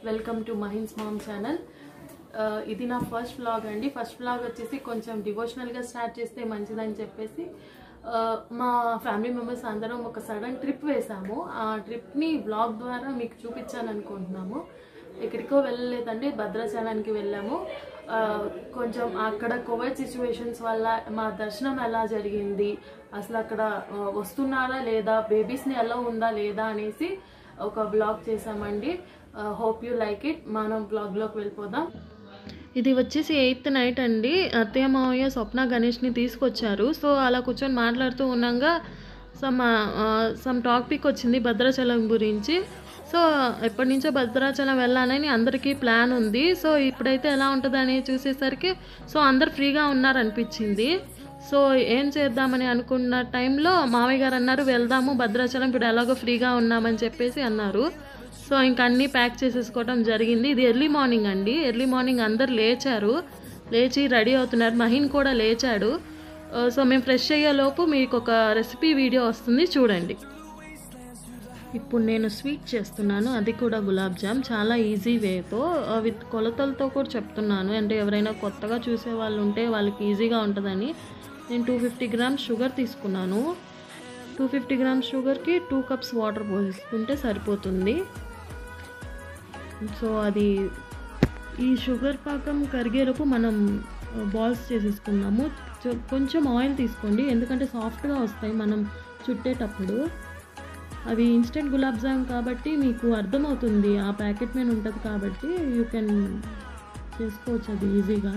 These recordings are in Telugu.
Welcome to Mahin's mom channel ఇది నా ఫస్ట్ వ్లాగ్ అండి ఫస్ట్ వ్లాగ్ వచ్చేసి కొంచెం డివోషనల్గా స్టార్ట్ చేస్తే మంచిదని చెప్పేసి ఆ, మా ఫ్యామిలీ మెంబర్స్ అందరం ఒక సడన్ ట్రిప్ వేసాము ఆ ట్రిప్ని వ్లాగ్ ద్వారా మీకు చూపించాను అనుకుంటున్నాము ఎక్కడికో వెళ్ళలేదండి భద్రాచలానికి వెళ్ళాము ఆ, కొంచెం అక్కడ కోవిడ్ సిచ్యువేషన్స్ వల్ల మా దర్శనం ఎలా జరిగింది అసలు అక్కడ ఆ, వస్తున్నారా లేదా బేబీస్ని ఎలా ఉందా లేదా అనేసి ఒక బ్లాగ్ చేసామండి హోప్ యూ లైక్ ఇట్ మనం బ్లాగ్లోకి వెళ్ళిపోదాం ఇది వచ్చేసి ఎయిత్ నైట్ అండి అత్తయ్య మావయ్య స్వప్న గణేష్ని తీసుకొచ్చారు సో అలా కూర్చొని మాట్లాడుతూ ఉన్నాగా సమ్ సమ్ టాపిక్ వచ్చింది భద్రాచలం గురించి సో ఎప్పటి నుంచో భద్రాచలం వెళ్ళాలని అందరికీ ప్లాన్ ఉంది సో ఇప్పుడైతే ఎలా ఉంటుందని చూసేసరికి సో అందరు ఫ్రీగా ఉన్నారనిపించింది సో ఏం చేద్దామని అనుకున్న టైంలో మావయ్య గారు అన్నారు వెళ్దాము భద్రాచలం ఇప్పుడు ఎలాగో ఫ్రీగా ఉన్నామని చెప్పేసి అన్నారు సో ఇంక అన్నీ ప్యాక్ చేసేసుకోవడం జరిగింది ఇది ఎర్లీ మార్నింగ్ అండి ఎర్లీ మార్నింగ్ అందరు లేచారు లేచి రెడీ అవుతున్నారు మహిన్ కూడా లేచాడు ఆ, సో మేము ఫ్రెష్ అయ్యేలోపు మీకు ఒక రెసిపీ వీడియో వస్తుంది చూడండి ఇప్పుడు నేను స్వీట్ చేస్తున్నాను అది కూడా గులాబ్ జామ్ చాలా ఈజీ వేతో విత్ కొలతలతో కూడా చెప్తున్నాను అంటే ఎవరైనా కొత్తగా చూసే వాళ్ళు ఉంటే వాళ్ళకి ఈజీగా ఉంటుందని నేను టూ ఫిఫ్టీ గ్రామ్స్ షుగర్ తీసుకున్నాను టూ ఫిఫ్టీ గ్రామ్స్ షుగర్కి టూ కప్స్ వాటర్ పోసుకుంటే సరిపోతుంది సో అది ఈ షుగర్ పాకం కరిగేలోపు మనం బాల్స్ చేసేసుకున్నాము చొ- కొంచెం ఆయిల్ తీసుకోండి ఎందుకంటే సాఫ్ట్గా వస్తాయి మనం చుట్టేటప్పుడు అవి ఇన్స్టెంట్ గులాబ్ జామ్ కాబట్టి మీకు అర్థమవుతుంది ఆ ప్యాకెట్ మీద ఉంటుంది కాబట్టి యూ కెన్ చేసుకోవచ్చు అది ఈజీగా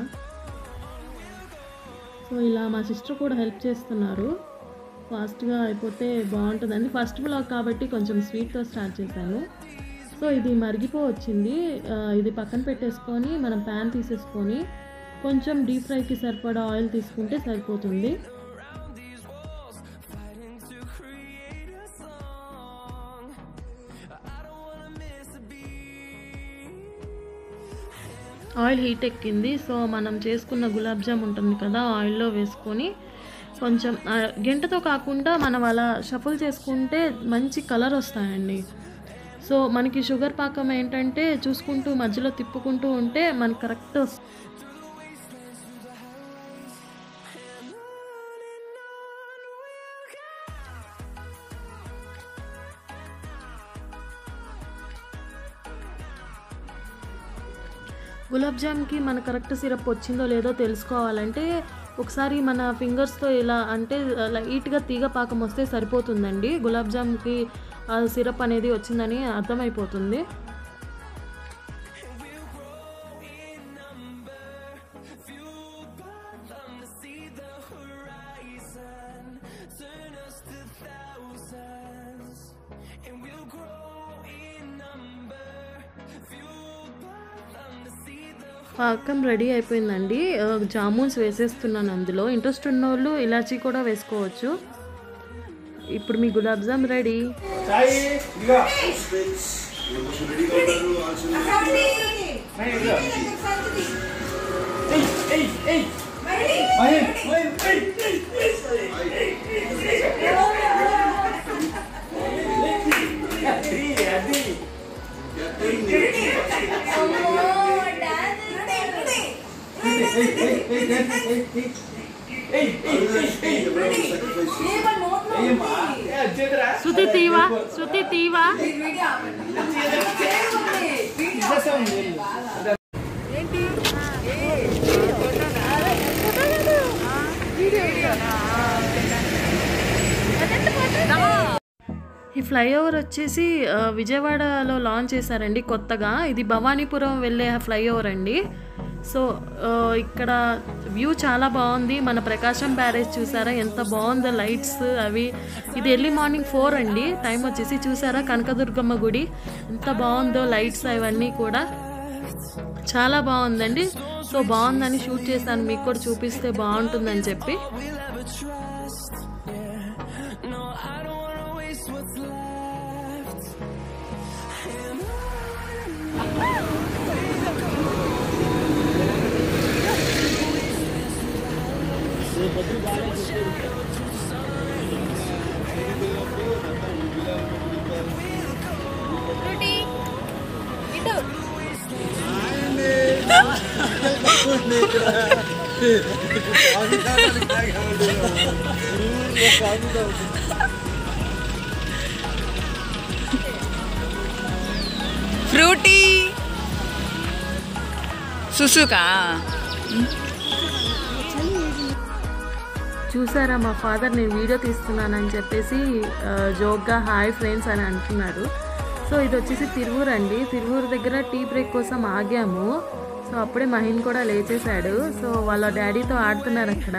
సో ఇలా మా సిస్టర్ కూడా హెల్ప్ చేస్తున్నారు ఫాస్ట్గా అయిపోతే బాగుంటుందని ఫస్ట్ బ్లాగ్ కాబట్టి కొంచెం స్వీట్తో స్టార్ట్ చేశాను సో ఇది మరిగిపో వచ్చింది ఆ, ఇది పక్కన పెట్టేసుకొని మనం ప్యాన్ తీసేసుకొని కొంచెం డీప్ ఫ్రైకి సరిపడా ఆయిల్ తీసుకుంటే సరిపోతుంది ఆయిల్ హీట్ ఎక్కింది సో మనం చేసుకున్న గులాబ్ జామ్ ఉంటుంది కదా ఆయిల్లో వేసుకొని కొంచెం ఆ, గెంటతో కాకుండా మనం అలా షఫుల్ చేసుకుంటే మంచి కలర్ వస్తాయండి సో మనకి షుగర్ పాకం ఏంటంటే చూసుకుంటూ మధ్యలో తిప్పుకుంటూ ఉంటే మనకి కరెక్ట్ గులాబ్ జామ్కి మన కరెక్ట్ సిరప్ వచ్చిందో లేదో తెలుసుకోవాలంటే ఒకసారి మన ఫింగర్స్తో ఇలా అంటే లైట్గా తీగ పాకం వస్తే సరిపోతుందండి గులాబ్ జామ్కి ఆ సిరప్ అనేది వచ్చిందని అర్థమైపోతుంది పాకం రెడీ అయిపోయిందండి ఆ, జామున్స్ వేసేస్తున్నాను అందులో ఇంట్రెస్ట్ ఉన్న వాళ్ళు ఇలాచీ కూడా వేసుకోవచ్చు ఇప్పుడు మీ గులాబ్ జామ్ రెడీ శృతి తీవా శృతి తీవా ఈ ఫ్లైఓవర్ వచ్చేసి ఆ, విజయవాడలో లాంచ్ చేశారండి కొత్తగా ఇది భవానీపురం వెళ్ళే ఫ్లైఓవర్ అండి సో ఆ, ఇక్కడ వ్యూ చాలా బాగుంది మన ప్రకాశం బ్యారేజ్ చూసారా ఎంత బాగుందో లైట్స్ అవి ఇది ఎర్లీ మార్నింగ్ ఫోర్ అండి టైం వచ్చేసి చూసారా కనకదుర్గమ్మ గుడి ఎంత బాగుందో లైట్స్ అవన్నీ కూడా చాలా బాగుందండి సో బాగుందని షూట్ చేశాను మీకు కూడా చూపిస్తే బాగుంటుందని చెప్పి శృతి ఇటు ఫ్రూటీ సుసుకా చూసారా మా ఫాదర్ నేను వీడియో తీస్తున్నానని చెప్పేసి ఆ, జోక్గా హాయ్ ఫ్రెండ్స్ అని అంటున్నారు సో ఇది వచ్చేసి తిరువూరు అండి తిరువూరు దగ్గర టీ బ్రేక్ కోసం ఆగాము సో అప్పుడే మహిన్ కూడా లేచేశాడు సో వాళ్ళ డాడీతో ఆడుతున్నారు అక్కడ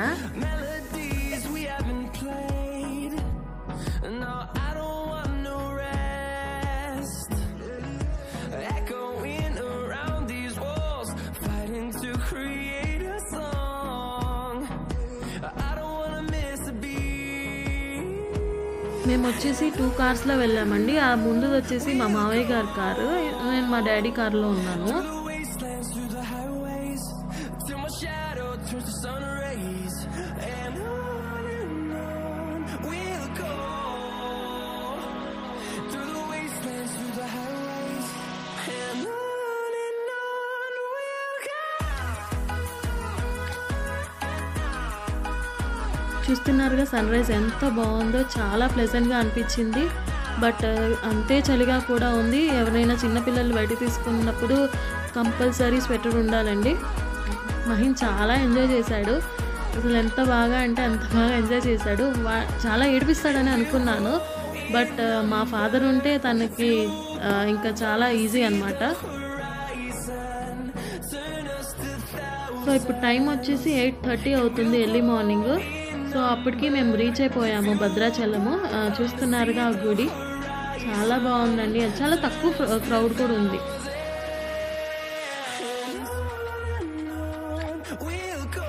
No, I don't want no rest. Echoing around these walls, fighting to create a song. I don't wanna miss a beat. మేము వచ్చేసి టూ కార్స్లో వెళ్ళామండి ఆ ముందుది వచ్చేసి మా మావయ్య గారి కారు నేను మా డాడీ కారులో ఉన్నాను The wastelands through the highways, till my shadow turns to sun rays, and on and on we'll go. Through the wastelands, through the highways, and on and on we'll go. చూస్తున్నారుగా సన్ రైజ్ ఎంత బాగుందో చాలా ప్లెజెంట్గా అనిపించింది బట్ అంతే చలిగా కూడా ఉంది ఎవరైనా చిన్నపిల్లలు బయట తీసుకున్నప్పుడు కంపల్సరీ స్వెటర్ ఉండాలండి మహిన్ చాలా ఎంజాయ్ చేశాడు అసలు ఎంత బాగా అంటే అంత బాగా ఎంజాయ్ చేశాడు వా- చాలా ఏడిపిస్తాడని అనుకున్నాను బట్ మా ఫాదర్ ఉంటే తనకి ఆ, ఇంకా చాలా ఈజీ అన్నమాట సో ఇప్పుడు టైం వచ్చేసి ఎయిట్ థర్టీ అవుతుంది ఎర్లీ మార్నింగ్ సో అప్పటికి మేము రీచ్ అయిపోయాము భద్రాచలము ఆ, చూస్తున్నారుగా ఆ గుడి చాలా బాగుందండి చాలా తక్కువ క్రౌడ్ కూడా ఉంది We'll go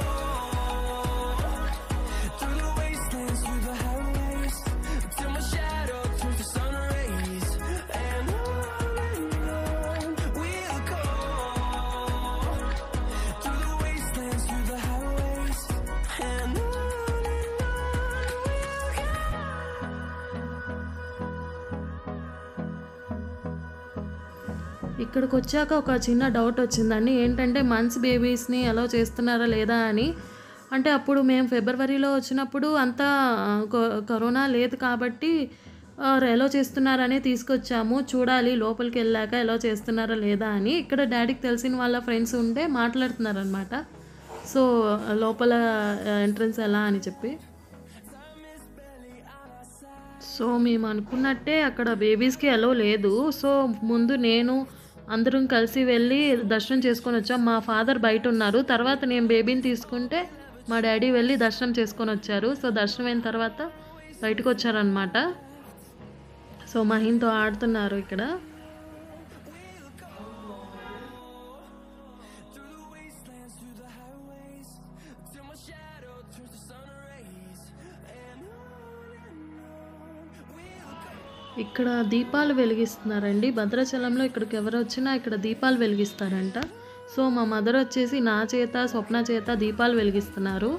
through the wastelands, through the highways, till my shadow turns to sun rays, and on and on we'll go through the wastelands, through the highways, and on and on we'll go. ఇక్కడికి వచ్చాక ఒక చిన్న డౌట్ వచ్చిందండి ఏంటంటే మంత్స్ బేబీస్ని ఎలా చేస్తున్నారా లేదా అని అంటే అప్పుడు మేము ఫిబ్రవరిలో వచ్చినప్పుడు అంతా ఆ, కో- కరోనా లేదు కాబట్టి ఆ, ఎలా చేస్తున్నారని తీసుకొచ్చాము చూడాలి లోపలికి వెళ్ళాక ఎలా చేస్తున్నారా లేదా అని ఇక్కడ డాడీకి తెలిసిన వాళ్ళ ఫ్రెండ్స్ ఉంటే మాట్లాడుతున్నారనమాట సో లోపల ఎంట్రన్స్ ఎలా అని చెప్పి సో మేము అనుకున్నట్టే అక్కడ బేబీస్కి ఎలో లేదు సో ముందు నేను అందరం కలిసి వెళ్ళి దర్శనం చేసుకొని వచ్చాం మా ఫాదర్ బయట ఉన్నారు తర్వాత నేను బేబీని తీసుకుంటే మా డాడీ వెళ్ళి దర్శనం చేసుకొని వచ్చారు సో దర్శనం అయిన తర్వాత బయటకు వచ్చారనమాట సో మహిన్తో ఆడుతున్నారు ఇక్కడ Till my shadow turns to sun rays, and on and on we'll go. ఇక్కడ దీపాలు వెలిగిస్తున్నారండి భద్రాచలంలో ఇక్కడికి ఎవరు వచ్చినా ఇక్కడ దీపాలు వెలిగిస్తారంట సో మా మదర్ వచ్చేసి నా చేత స్వప్న చేత దీపాలు వెలిగిస్తున్నారు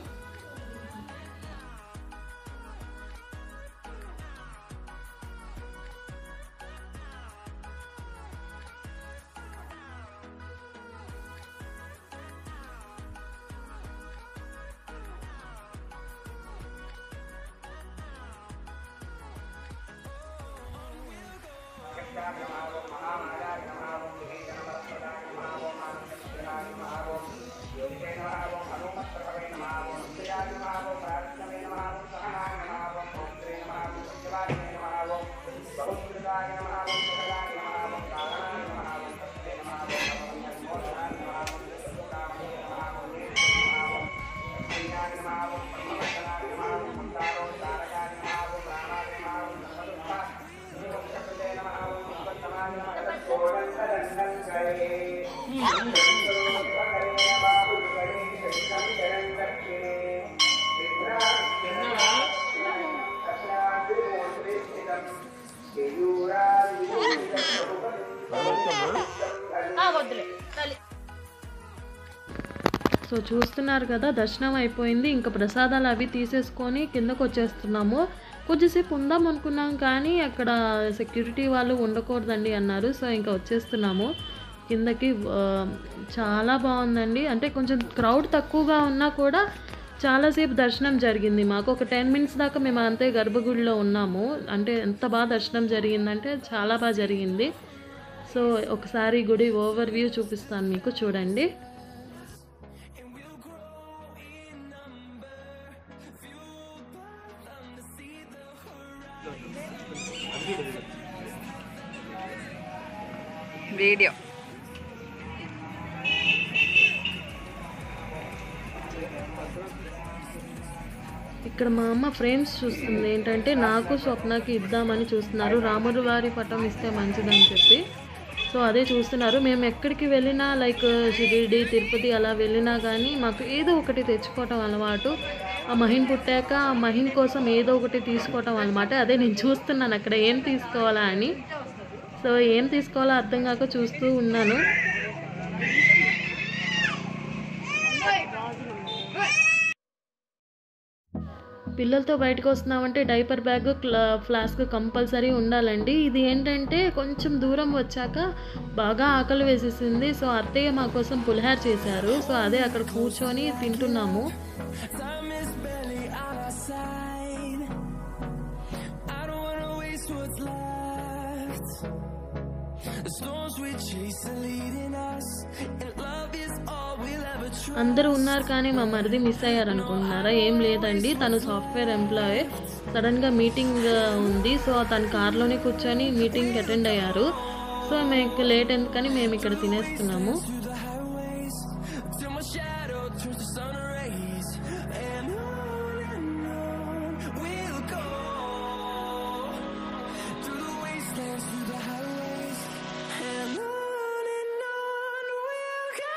సో చూస్తున్నారు కదా దర్శనం అయిపోయింది ఇంకా ప్రసాదాలు అవి తీసేసుకొని కిందకు వచ్చేస్తున్నాము కొద్దిసేపు ఉందాం అనుకున్నాం కానీ అక్కడ సెక్యూరిటీ వాళ్ళు ఉండకూడదండి అన్నారు సో ఇంకా వచ్చేస్తున్నాము కిందకి ఆ, చాలా బాగుందండి అంటే కొంచెం క్రౌడ్ తక్కువగా ఉన్నా కూడా చాలాసేపు దర్శనం జరిగింది మాకు ఒక టెన్ మినిట్స్ దాకా మేము అంతే గర్భగుడిలో ఉన్నాము అంటే ఎంత బాగా దర్శనం జరిగిందంటే చాలా బాగా జరిగింది సో ఒకసారి గుడి ఓవర్ వ్యూ చూపిస్తాను మీకు చూడండి వీడియో ఇక్కడ మా అమ్మ ఫ్రేమ్స్ చూస్తుంది ఏంటంటే నాకు స్వప్నకి ఇద్దామని చూస్తున్నారు రాములు వారి పటం ఇస్తే మంచిదని చెప్పి సో అదే చూస్తున్నారు మేము ఎక్కడికి వెళ్ళినా లైక్ షిరిడి తిరుపతి అలా వెళ్ళినా కానీ మాకు ఏదో ఒకటి తెచ్చుకోవటం అలవాటు ఆ మహిన్ పుట్టాక ఆ మహిన్ కోసం ఏదో ఒకటి తీసుకోవటం అనమాట అదే నేను చూస్తున్నాను అక్కడ ఏం తీసుకోవాలా అని సో ఏం తీసుకోవాలో అర్థం కాక చూస్తూ ఉన్నాను పిల్లలతో బయటకు వస్తున్నామంటే డైపర్ బ్యాగ్ ఫ్లాస్క్ కంపల్సరీ ఉండాలండి ఇది ఏంటంటే కొంచెం దూరం వచ్చాక బాగా ఆకలి వేసేసింది సో అత్తయ్య మా కోసం పులిహార చేశారు సో అదే అక్కడ కూర్చొని తింటున్నాము Time is barely on our side. I don't wanna waste what's left. The storms we chase are leading us, and love is all we'll ever trust. అందరూ ఉన్నారు కానీ మా మరిది మిస్ అయ్యారు అనుకుంటున్నారా ఏం లేదండి తను సాఫ్ట్వేర్ ఎంప్లాయ్ సడన్గా మీటింగ్ ఉంది సో తన కార్లోనే కూర్చొని మీటింగ్ అటెండ్ అయ్యారు సో మీకు లేట్ ఎందుకని మేము ఇక్కడ తినేస్తున్నాము Through the highways, till my shadow turns to sun rays, and on and on we'll go. Through the wastelands, through the highways, and on and on we'll go.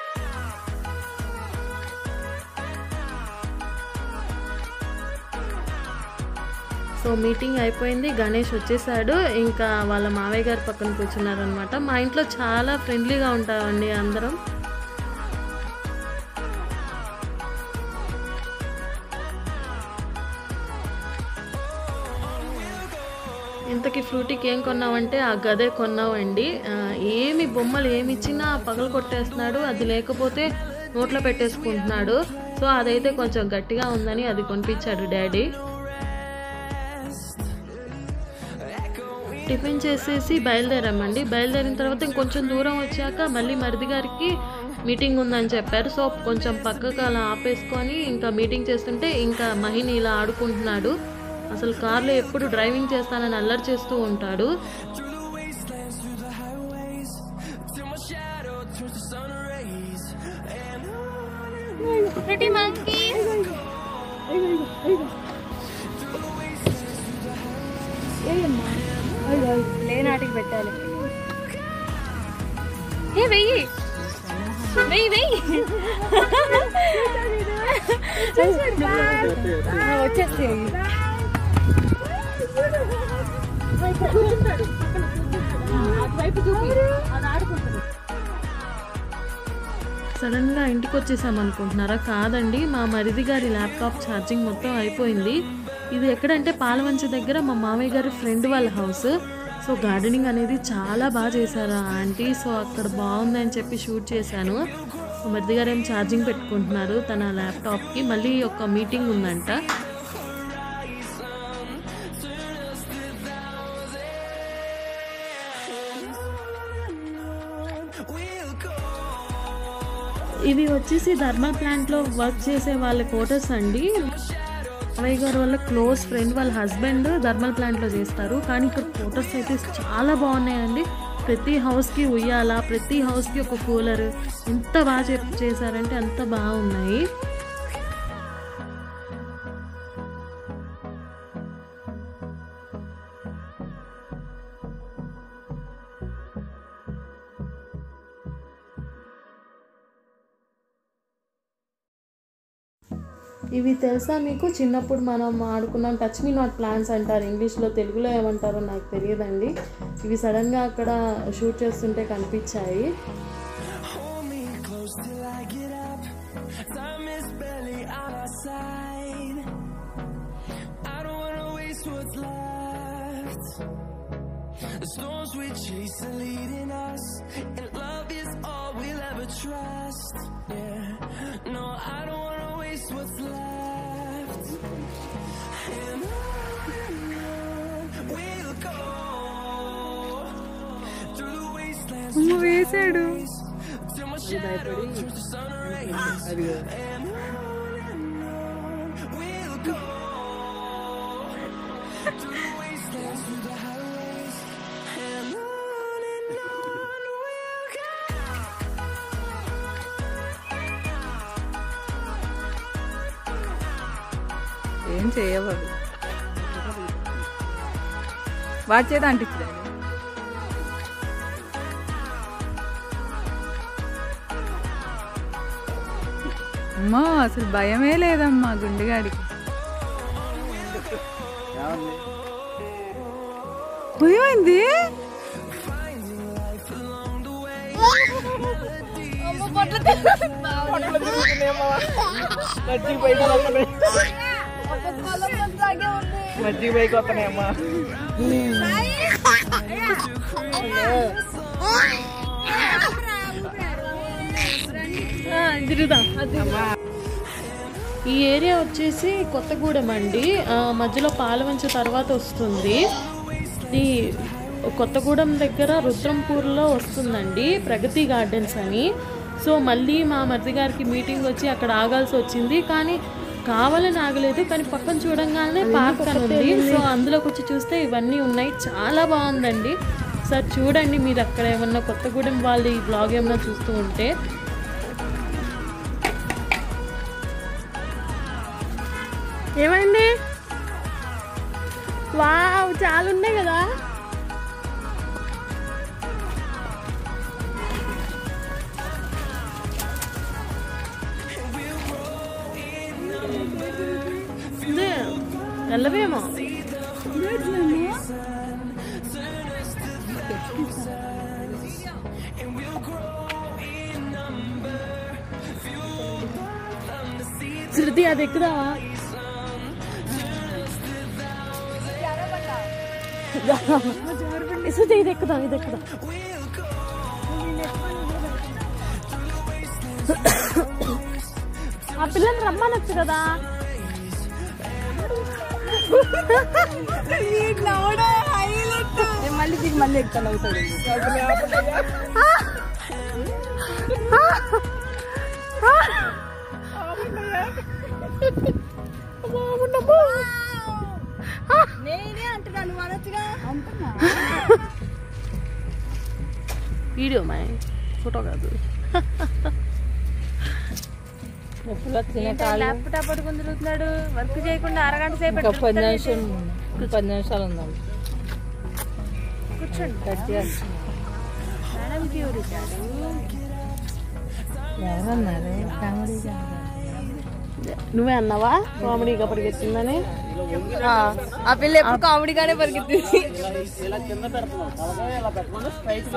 So meeting అయిపోయింది గణేష్ వచ్చేసాడు ఇంకా వాళ్ళ మావయ్య గారి పక్కన కూర్చున్నారనమాట మా ఇంట్లో చాలా ఫ్రెండ్లీగా ఉంటామండి అందరం ఇంతకీ ఫ్రూటీకి ఏం కొన్నామంటే ఆ గదే కొన్నామండి ఆ, ఏమి బొమ్మలు ఏమి ఇచ్చినా పగలు కొట్టేస్తున్నాడు అది లేకపోతే నోట్లో పెట్టేసుకుంటున్నాడు సో అదైతే కొంచెం గట్టిగా ఉందని అది కొనిపించాడు డాడీ టిఫిన్ చేసేసి బయలుదేరామండి బయలుదేరిన తర్వాత ఇంకొంచెం దూరం వచ్చాక మళ్ళీ మరిది గారికి మీటింగ్ ఉందని చెప్పారు సో కొంచెం పక్కకు అలా ఆపేసుకొని ఇంకా మీటింగ్ చేస్తుంటే ఇంకా మహిని ఇలా ఆడుకుంటున్నాడు అసలు కార్లో ఎప్పుడు డ్రైవింగ్ చేస్తానని అల్లరి చేస్తూ ఉంటాడు Through the wastelands, through the highways, till my shadow turns to sun rays, and on and on. pretty monkeys. Play నాటికి పెట్టాలి ఏ వెయ్యి వెయ్యి వెయ్యి వచ్చేసి సడన్ గా ఇంటికి వచ్చేసాం అనుకుంటున్నారా కాదండి మా మరిది గారి ల్యాప్టాప్ ఛార్జింగ్ మొత్తం అయిపోయింది ఇది ఎక్కడంటే పాలవంచి దగ్గర మా మామయ్య గారి ఫ్రెండ్ వాళ్ళ హౌస్ సో గార్డెనింగ్ అనేది చాలా బాగా చేశారు ఆ ఆంటీ సో అక్కడ బాగుందని చెప్పి షూట్ చేశాను మా మరిది గారు ఏం ఛార్జింగ్ పెట్టుకుంటున్నారు తన ల్యాప్టాప్కి మళ్ళీ ఒక మీటింగ్ ఉందంట We'll go. ఇవి వచ్చేసి థర్మల్ ప్లాంట్లో వర్క్ చేసే వాళ్ళ క్వార్టర్స్ అండి మామయ్య గారు వాళ్ళ క్లోజ్ ఫ్రెండ్ వాళ్ళ హస్బెండ్ థర్మల్ ప్లాంట్లో చేస్తారు కానీ ఇక్కడ క్వార్టర్స్ అయితే చాలా బాగున్నాయండి ప్రతి హౌస్కి ఉయ్యాల ప్రతి హౌస్కి ఒక కూలర్ ఎంత బాగా చెప్ చేశారంటే అంత బాగున్నాయి ఇవి తెలుసా మీకు చిన్నప్పుడు మనం ఆడుకున్నాం టచ్ మీ నాట్ ప్లాన్స్ అంటారు ఇంగ్లీష్లో తెలుగులో ఏమంటారో నాకు తెలియదండి ఇవి సడన్గా అక్కడ షూట్ చేస్తుంటే కనిపించాయి Hold me close till I get up. Time is barely on our side. I don't wanna waste what's left. The storms we chase are leading us, and love is all we'll ever trust. Yeah, no, I don't wanna waste what's left. And on and on we'll go through the wastelands అమ్మ వేసాడు till my shadow turns to sun rays. And on and on we'll go through the wastelands, through the highways. And on and on we'll go. ఏం చేయవద్దు వాడి చేత అంటించలేదు అమ్మా అసలు భయమే లేదమ్మా గుండెగాడికి భయమైంది మజ్జిగ పైకి వస్తున్నాయి మజ్జిగ పైకి వస్తున్నాయి అమ్మా ఈ ఏరియా వచ్చేసి కొత్తగూడెం అండి ఆ, మధ్యలో పాలవంచ తర్వాత వస్తుంది ఇది కొత్తగూడెం దగ్గర రుద్రంపూర్లో వస్తుందండి ప్రగతి గార్డెన్స్ అని సో మళ్ళీ మా మరిది గారికి మీటింగ్ వచ్చి అక్కడ ఆగాల్సి వచ్చింది కానీ కావాలని ఆగలేదు కానీ పక్కన చూడంగానే పార్క్ అని ఉంది సో అందులోకి వచ్చి చూస్తే ఇవన్నీ ఉన్నాయి చాలా బాగుందండి సార్ చూడండి మీరు అక్కడ ఏమన్నా కొత్తగూడెం వాళ్ళు ఈ బ్లాగ్ ఏమన్నా చూస్తూ ఉంటే ఏమైంది వావ్ చాలా ఉన్నాయి కదా ఇదే, వెళ్ళవేమో శృతి అది ఎక్కుదా శృతి ఇది ఎక్కుదా ఇది ఎక్కుదా ఆ పిల్లల్ని రమ్మనొచ్చు కదా మళ్ళీ దిగి మళ్ళీ ఎక్కుతాను అవుతాడు నేనే అంటున్నాను అనొచ్చుగా అంటున్నా వీడియో మై ఫోటో కాదు ల్యాప్టాప్ పట్టుకుని తిరుగుతున్నాడు వర్క్ చేయకుండా అరగంట సేపు ఇంకా పది నిమిషాలు పది నిమిషాలు ఉందాం కూర్చోండి కట్ చేస్తాం మేడంకి ఎవరు ఇచ్చాడు ఎవరన్నారు కామెడీ నువ్వే అన్నావా కామెడీగా పరిగెత్తిందని ఆ పిల్ల ఎప్పుడు కామెడీగానే పరిగెత్తింది ఇలా కింద పెడుతున్నాం అలాగే ఇలా పెట్టకుండా స్ట్రైట్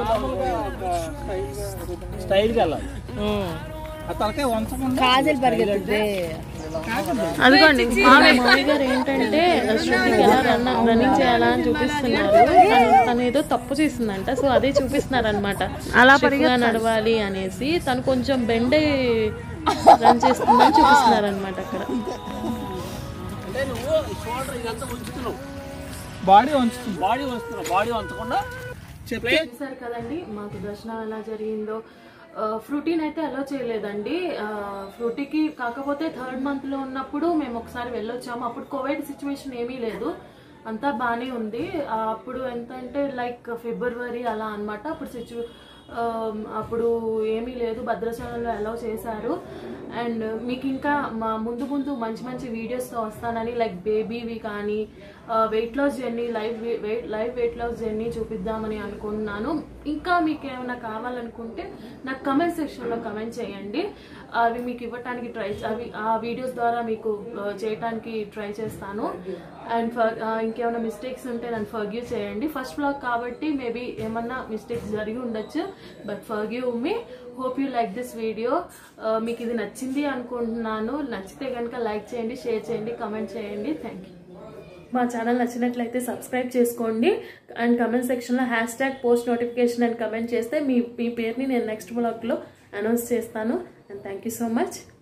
స్ట్రైట్ వెళ్ళాలి ఆ తలకాయ వంచకుండా కాజల్ పరిగెత్తుద్ది అదిగోండి ఆమె మౌలి గారు ఏంటంటే శృతికి ఎలా రన్ రన్నింగ్ చేయాలా అని చూపిస్తున్నారు తను- తను ఏదో తప్పు చేసిందంట సో అదే చూపిస్తున్నారు అనమాట అలా పరిగా నడవాలి అనేసి తను కొంచెం బెండే రన్ చేస్తుందని చూపిస్తున్నారు అనమాట అక్కడ అంటే నువ్వు షోల్డర్ ఇదంతా ఉంచుతున్నావు బాడీ వంచుతుంది బాడీ వంచుతున్నావు బాడీ వంచకుండా చెప్తే చూసారు కదండి మాకు దర్శనం ఎలా జరిగిందో ఫ్రూటీని అయితే అలో చేయలేదండి ఫ్రూటీకి కాకపోతే థర్డ్ మంత్ లో ఉన్నప్పుడు మేము ఒకసారి వెళ్ళొచ్చాము అప్పుడు కోవిడ్ సిచ్యువేషన్ ఏమీ లేదు అంతా బాగానే ఉంది ఆ, అప్పుడు ఎంత అంటే లైక్ ఫిబ్రవరి అలా అన్నమాట అప్పుడు సిచ్యు అప్పుడు ఏమీ లేదు భద్రాచలంలో అలౌ చేశారు అండ్ మీకు ఇంకా మా ముందు ముందు మంచి మంచి వీడియోస్తో వస్తానని లైక్ బేబీవి కానీ weight loss journey live weight live weight loss journey చూపిద్దామని అనుకుంటున్నాను ఇంకా మీకు ఏమైనా కావాలనుకుంటే నాకు కమెంట్ సెక్షన్లో కమెంట్ చేయండి అవి మీకు ఇవ్వటానికి ట్రై అవి ఆ వీడియోస్ ద్వారా మీకు ఆ, చేయటానికి ట్రై చేస్తాను అండ్ ఫర్ ఇంకేమైనా మిస్టేక్స్ ఉంటే నన్ను ఫర్గ్యూ చేయండి ఫస్ట్ బ్లాగ్ కాబట్టి మేబీ ఏమన్నా మిస్టేక్స్ జరిగి ఉండొచ్చు but forgive me hope you like this video మీకు ఇది నచ్చింది అనుకుంటున్నాను నచ్చితే కనుక లైక్ చేయండి షేర్ చేయండి కమెంట్ చేయండి థ్యాంక్ యూ మా ఛానల్ నచ్చినట్లయితే సబ్స్క్రైబ్ చేసుకోండి అండ్ కమెంట్ సెక్షన్లో హ్యాష్ ట్యాగ్ పోస్ట్ నోటిఫికేషన్ అని కమెంట్ చేస్తే మీ మీ పేరుని నేను నెక్స్ట్ బ్లాగ్లో అనౌన్స్ చేస్తాను and thank you so much